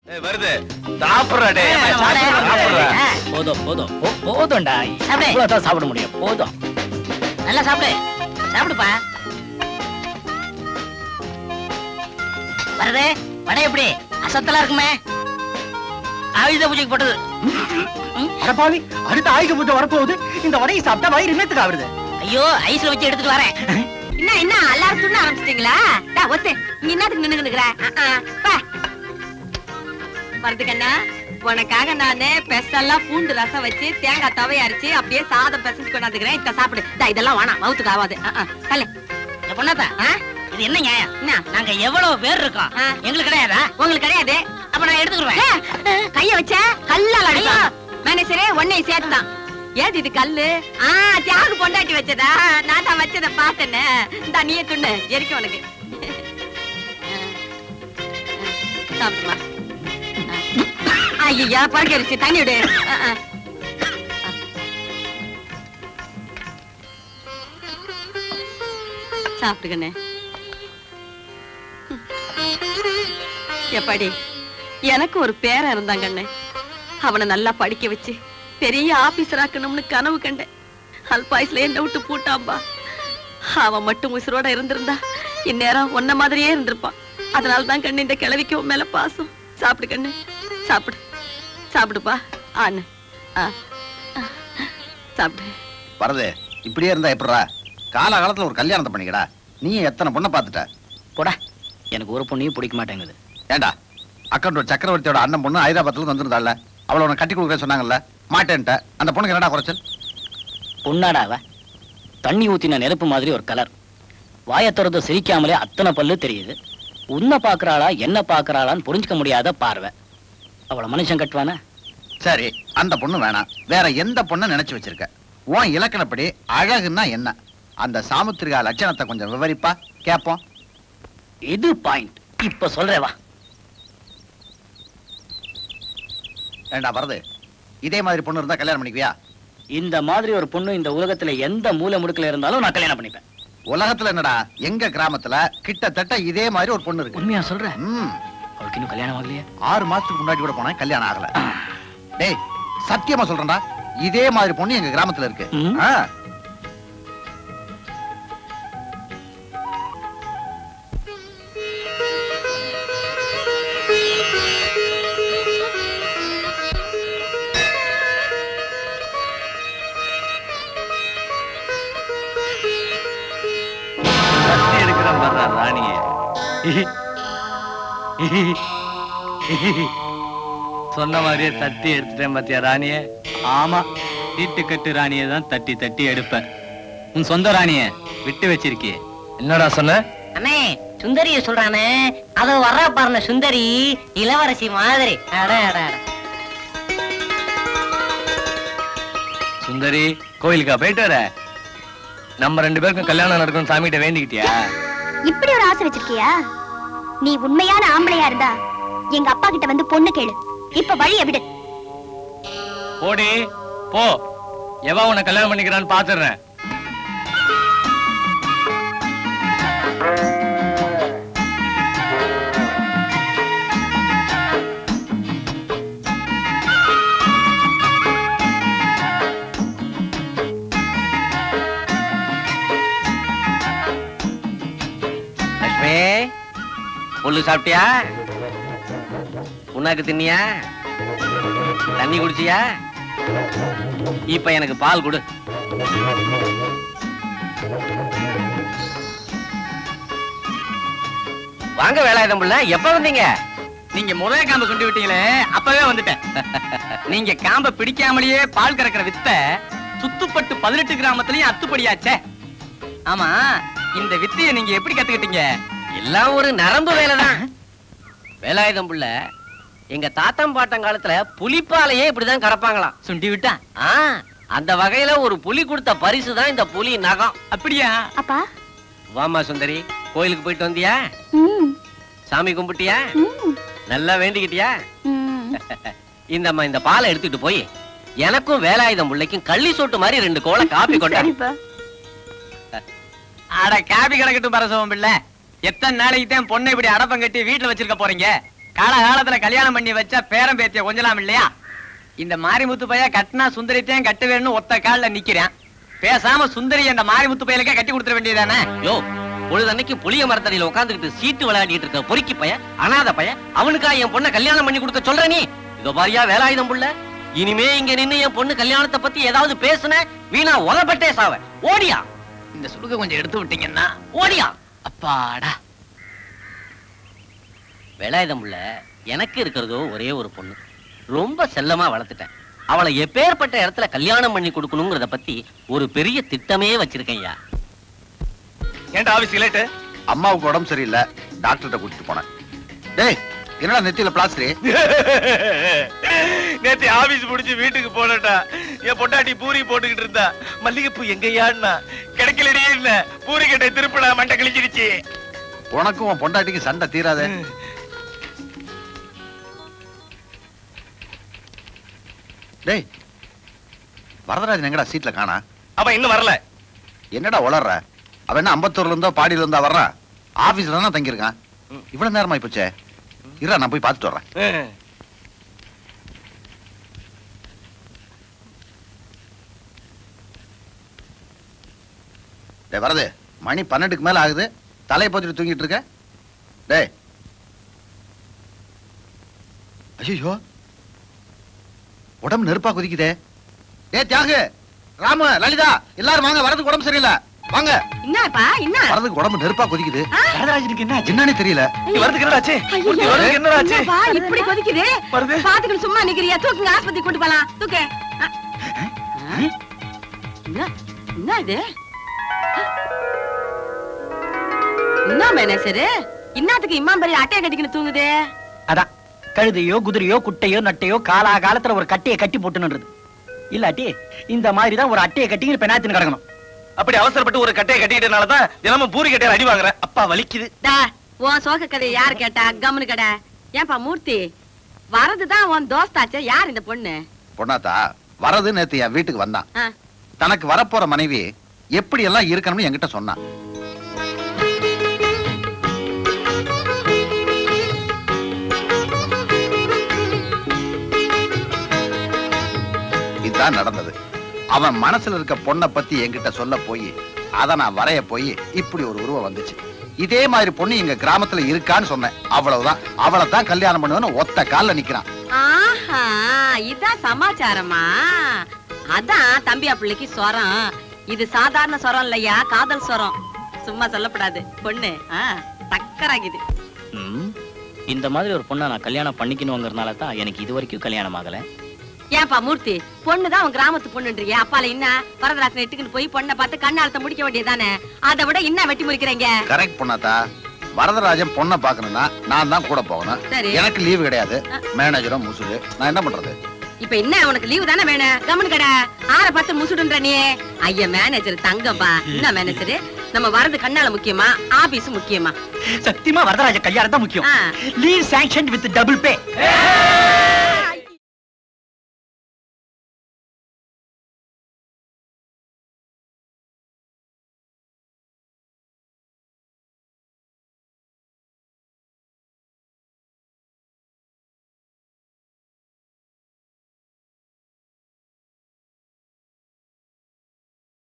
ஏய், வருது சாப்பிடுறா டேய் ஏய், சாப்பிடுறா, சாப்பிடுறா. போதும் போதும் போ- போதும்டா சாப்பிடு. இவ்வளவுதான் சாப்பிட முடியும் போதும் நல்லா சாப்பிடு சாப்பிடுப்பா வருது வடை எப்படி அசத்தலா இருக்குமே ஆயுத பூஜைக்கு போட்டது அடப்பாவி அடுத்த ஆயுத பூஜை வரப்போகுது இந்த வடையை சாப்பிட்டா வயிறு என்னத்துக்கு ஆகுறது ஐயோ ஐஸ்ல வச்சு எடுத்துட்டு வரேன் என்ன என்ன எல்லாரும் துண்ண ஆரம்பிச்சிட்டீங்களா டா ஒத்து நீ என்னத்துக்கு நின்னு நிக்கிற வரதுக்கண்ணா உனக்காக நானு பெசல்லாம் பூண்டு ரசம் வச்சு தேங்காய் தவை அரைச்சு அப்படியே சாதம் பெசஞ்சு கொண்டாந்துக்கிறேன் இத சாப்பிடு டா இதெல்லாம் வேணாம் மவுத்துக்கு ஆகாது கல்ல இந்த பொண்ணாத்தா ஆ? இது என்ன நியாயம் என்ன நாங்க எவ்வளவு பேர் இருக்கோம் ஆ. எங்களுக்கு கிடையாதா உங்களுக்கு கிடையாது அப்ப நான் எடுத்துக்கிடுவேன் ஏ, கைய வச்ச கல்லால அடிப்பா மேனேஜரே ஒன்னை சேர்த்துதான் ஏது இது கல்லு ஆ தியாகு பொண்டாட்டி வச்சதா நான் தான் வச்சத பார்த்தேன்னு இந்த நீயே துண்ணு எரிக்க உனக்கு சாப்பிடுமா ஐயா பழக்கரிச்சு தண்ணி விடு ஆ, ஆ. சாப்பிடுங்கண்ணே எப்பாடி எனக்கு ஒரு பேரன் இருந்தாங்கண்ணே அவனை நல்லா படிக்க வச்சு பெரிய ஆபீசர் ஆக்கணும்னு கனவு கண்டேன் அல்பாயுஸ்ல என்ன விட்டு பூட்டாம்பா அவன் மட்டும் உசுரோட இருந்திருந்தா இந்நேரம் உன்ன மாதிரியே இருந்திருப்பான் அதனால தான் கண்ணு இந்த கிழவிக்கு உன் மேல பாசம் சாப்பிடு கண்ணு சாப்பிடு சாப்பிடுப்பா ஆண்ணு ஆ ஆ. சாப்பிடு வரது இப்படியே இருந்தா எப்படிடா காலகாலத்துல ஒரு கல்யாணத்தை பண்ணிக்கடா நீ எத்தனை பொண்ணை பார்த்துட்ட போடா எனக்கு ஒரு பொண்ணையும் பிடிக்க மாட்டேங்குது ஏண்டா அக்கௌண்ட் சக்கரவர்த்தியோட அண்ணன் பொண்ணு ஹைதராபாத்ல இருந்து வந்திருந்தால அவளை உனக்கு கட்டி கொடுக்க சொன்னாங்கல்ல மாட்டேன்ட்ட அந்த பொண்ணுக்கு என்னடா குறைச்சல் பொண்ணாடா அவ தண்ணி ஊத்தின நெருப்பு மாதிரி ஒரு கலர் வாயை திறந்து சிரிக்காமலே அத்தனை பல்லு தெரியுது உன்னை பாக்குறாளா என்ன பாக்குறாளான்னு புரிஞ்சுக்க முடியாத பார்வை அவளை மனுஷன் கட்டுவானா சரி அந்த பொண்ணு வேணாம் வேற எந்த பொண்ணை நினைச்சு வச்சிருக்க உன் இலக்கணப்படி அழகுன்னா என்ன அந்த சாமுத்திரிகா லட்சணத்தை கொஞ்சம் விவரிப்பா கேப்போம் இது பாயிண்ட் இப்ப சொல்றேன் வா ஏண்டா வரது இதே மாதிரி பொண்ணு இருந்தா கல்யாணம் பண்ணிக்குவியா இந்த மாதிரி ஒரு பொண்ணு இந்த உலகத்துல எந்த மூலை முடுக்குல இருந்தாலும் நான் கல்யாணம் பண்ணிப்பேன் உலகத்துல என்னடா எங்க கிராமத்துல கிட்டத்தட்ட இதே மாதிரி ஒரு பொண்ணு இருக்கு உண்மையா சொல்றேன் ம் அவளுக்கு இன்னும் கல்யாணம் ஆகலையே ஆறு மாசத்துக்கு முன்னாடி கூட போனேன் கல்யாணம் ஆகல டேய் சத்தியமா சொல்றேன்டா இதே மாதிரி பொண்ணு எங்க கிராமத்துல இருக்கு ம். ஆ. தட்டி எடுக்கிறேன் பாரு ராணிய சொன்ன மாதிரியே தட்டி எடுத்துட்டேன் பாத்தியா ராணிய ஆமா வீட்டு கட்டு ராணிய தான் தட்டி தட்டி எடுப்பேன் உன் சொந்த ராணிய விட்டு வச்சிருக்கியே என்னடா சொன்ன அண்ணே சுந்தரிய சொல்றானே அது வர்றா பாருன சுந்தரி இளவரசி மாதிரி அட அட அட சுந்தரி கோயிலுக்கா போயிட்டு வர நம்ம ரெண்டு பேருக்கும் கல்யாணம் நடக்கும் சாமிகிட்ட வேண்டிக்கிட்டியா இப்படி ஒரு ஆசை வச்சிருக்கியா நீ உண்மையான ஆம்பளையா இருந்தா எங்க அப்பா கிட்ட வந்து பொண்ணு கேளு இப்ப வழிய விடு போடி போ எவா உன்னை கல்யாணம் பண்ணிக்கிறான்னு பாத்துறேன் லட்சுமி புல்லு சாப்பிட்டியா புண்ணாக்கு தின்னியா தண்ணி குடிச்சியா இப்ப எனக்கு பால் கொடு வாங்க வேலாயுதம் புள்ள எப்ப வந்தீங்க நீங்க முதல் காம்ப சுண்டி விட்டீங்களே அப்பவே வந்துட்டேன் நீங்க காம்ப பிடிக்காமலேயே பால் கறக்கிற வித்த சுத்துப்பட்டு பதினெட்டு கிராமத்துலயும் அத்துப்படியாச்சே ஆமா இந்த வித்தைய நீங்க எப்படி கத்துக்கிட்டீங்க எல்லாம் ஒரு நரம்பு வேலைதான் வேலாயுதம் புள்ள எங்க தாத்தம் பாட்டம் காலத்துல புலிப்பாலையே இப்படிதான் கறப்பாங்களாம் சுண்டி விட்டா ஆ அந்த வகையில ஒரு புலி கொடுத்த பரிசு தான் இந்த புலி நகம் அப்படியா அப்பா வாமா சுந்தரி கோயிலுக்கு போயிட்டு வந்தியா ம், சாமி கும்பிட்டியா ம், நல்லா வேண்டிக்கிட்டியா ம். இந்தம்மா இந்த பாலை எடுத்துட்டு போய் எனக்கும் வேலாயுதம் பிள்ளைக்கும் கள்ளி சொட்டு மாதிரி ரெண்டு கோலை காப்பி கொண்டா சரிப்பா அட காபி கிடக்கட்டும் பரசவம் பிள்ளை எத்தனை நாளைக்கு தான் பொண்ணை இப்படி அடப்பம் கட்டி வீட்டுல வச்சிருக்க போறீங்க காலகாலத்துல கல்யாணம் பண்ணி வச்சா பேரம் பேத்திய கொஞ்சலாம் இல்லையா இந்த மாரிமுத்து பைய கட்டினா சுந்தரித்தையும் கட்ட வேணும்னு ஒத்த கால்ல நிக்கிறேன் பேசாம சுந்தரி அந்த மாரிமுத்து பையலுக்கே கட்டி கொடுத்துட வேண்டியதானே யோ பொழுதன்னைக்கு புளிய மரத்தடியில உட்காந்துக்கிட்டு சீட்டு விளையாடிட்டு இருக்க பொறுக்கி பையன் அனாதை பையன் அவனுக்கா என் பொண்ணை கல்யாணம் பண்ணி கொடுக்க சொல்ற நீ இதோ பாரியா வேலாயுதம் புள்ள இனிமே இங்க நின்னு என் பொண்ணு கல்யாணத்தை பத்தி ஏதாவது பேசுன வீணா உதப்பட்டே சாவ ஓடியா இந்த சுடுக கொஞ்சம் எடுத்து விட்டீங்கன்னா ஓடியா அப்பாடா வேலாயுதம் புள்ள எனக்கு இருக்கிறதோ ஒரே ஒரு பொண்ணு ரொம்ப செல்லமா வளர்த்துட்டேன் அவளை எப்பேற்பட்ட இடத்துல கல்யாணம் பண்ணி கொடுக்கணுங்கிறத பத்தி ஒரு பெரிய திட்டமே வச்சிருக்கேன்யா ஏன்டா ஆபீஸ் லேட்டு அம்மாவுக்கு உடம்பு சரியில்லை டாக்டர்கிட்ட கூட்டிட்டு போனேன் டேய் என்னடா நெத்தியில பிளாஸ்டரி நேத்து ஆபீஸ் முடிஞ்சு வீட்டுக்கு போனட்டா என் பொண்டாட்டி பூரி போட்டுக்கிட்டு இருந்தா மல்லிகைப்பூ எங்கயான்னா கிடைக்கலடி இல்ல பூரி கட்டை திருப்பிடா மண்டை கிழிச்சிருச்சு உனக்கும் உன் பொண்டாட்டிக்கு சண்டை தீராதே டேய் வரதராஜன் எங்கடா சீட்ல காணா அவன் இன்னும் வரல என்னடா உளர்ற அவன் என்ன அம்பத்தூர்ல இருந்தோ பாடியில இருந்தா வர்றான் ஆபீஸ்ல தானே தங்கியிருக்கான் இவ்வளவு நேரமா போச்சே இருடா நான் போய் பார்த்துட்டு வர்றேன் டேய் வரது மணி பன்னெண்டுக்கு மேல ஆகுது தலையை போத்திட்டு தூங்கிட்டு இருக்க டேய் ஐயோ உடம்பு நெருப்பா கொதிக்குதே ஏ தியாகு ராமு லலிதா எல்லாரும் வாங்க வரதுக்கு உடம்பு சரியில்லை வாங்க என்னப்பா என்ன வரதுக்கு உடம்பு நெருப்பா கொதிக்குது வரதராஜனுக்கு என்ன என்னன்னு தெரியல வரதுக்கு என்னடாச்சு ஐயோ, வரதுக்கு என்னடாச்சு என்னப்பா, இப்படி கொதிக்குது வருது. பாத்துக்கிட்டு சும்மா நிக்கிறியா தூக்குங்க ஆஸ்பத்திரி கொண்டு போலாம் தூக்கு அ. என்ன என்ன இது என்ன மேனேசரு இன்னத்துக்கு இம்மா பெரிய அட்டையை கட்டிக்கின்னு தூங்குதே அதான் கழுதையோ குதிரையோ குட்டையோ நட்டையோ காலா காலத்துல ஒரு கட்டையை கட்டி போட்டுன்றது இல்லாட்டி இந்த மாதிரி தான் ஒரு அட்டையை கட்டி பெனாத்தின்னு கிடக்கணும் அப்படி அவசரப்பட்டு ஒரு கட்டையை கட்டிக்கிட்டனாலதான் தினமும் பூரி கட்டையில அடி வாங்குறேன் அப்பா வலிக்குது டா உன் சோக கதையை யாரு கேட்டா கம்முனு கடை ஏன்பா மூர்த்தி வரதுதான் உன் தோஸ்தாச்சே யார் இந்த பொண்ணு பொண்ணாத்தா வரது நேத்து என் வீட்டுக்கு வந்தான் ஆ. தனக்கு வரப்போற மனைவி எப்படி எல்லாம் இருக்கணும்னு என்கிட்ட சொன்னான் இதுதான் நடந்தது அவன் மனசுல இருக்க பொண்ணை பத்தி என்கிட்ட சொல்ல போய் அத நான் வரைய போய் இப்படி ஒரு உருவம் வந்துச்சு இதே மாதிரி பொண்ணு எங்க கிராமத்துல இருக்கான்னு சொன்னேன் அவ்வளவுதான் அவளை தான் கல்யாணம் பண்ணுவேன்னு ஒத்த கால்ல நிக்கிறான் ஆஹா இதான் சமாச்சாரமா அதான் தம்பியா பிள்ளைக்கு சொரம் இது சாதாரண சொரம் இல்லையா காதல் சொரம் சும்மா சொல்லப்படாது பொண்ணு ஆ, டக்கராகுது ம், இந்த மாதிரி ஒரு பொண்ணை நான் கல்யாணம் பண்ணிக்கணுங்கிறதுனால தான் எனக்கு இது வரைக்கும் கல்யாணம் ஆகல ஏன்பா மூர்த்தி பொண்ணுதான் உன் கிராமத்து பொண்ணுன்றிய அப்பால என்ன வரதராசன் இட்டுக்குன்னு போய் பொண்ணை பார்த்து கண்ணாலத்தை முடிக்க வேண்டியதானே அதை விட என்ன வெட்டி முறிக்கிறீங்க கரெக்ட் பொண்ணாத்தா வரதராஜன் பொண்ணை பார்க்கணும்னா நான் தான் கூட போகணும் சரி. எனக்கு லீவு கிடையாது மேனேஜரும் முசுடு நான் என்ன பண்றது இப்ப என்ன உனக்கு லீவு தானே வேணும் கவனு கடை ஆற பத்து முசுடுன்ற நீ ஐயா மேனேஜர் தங்கம்பா என்ன மேனேஜர் நம்ம வரது கண்ணால முக்கியமா ஆபீஸ் முக்கியமா சத்தியமா வரதராஜ கல்யாணம் தான் முக்கியம் ஆ. Leave sanction with double pay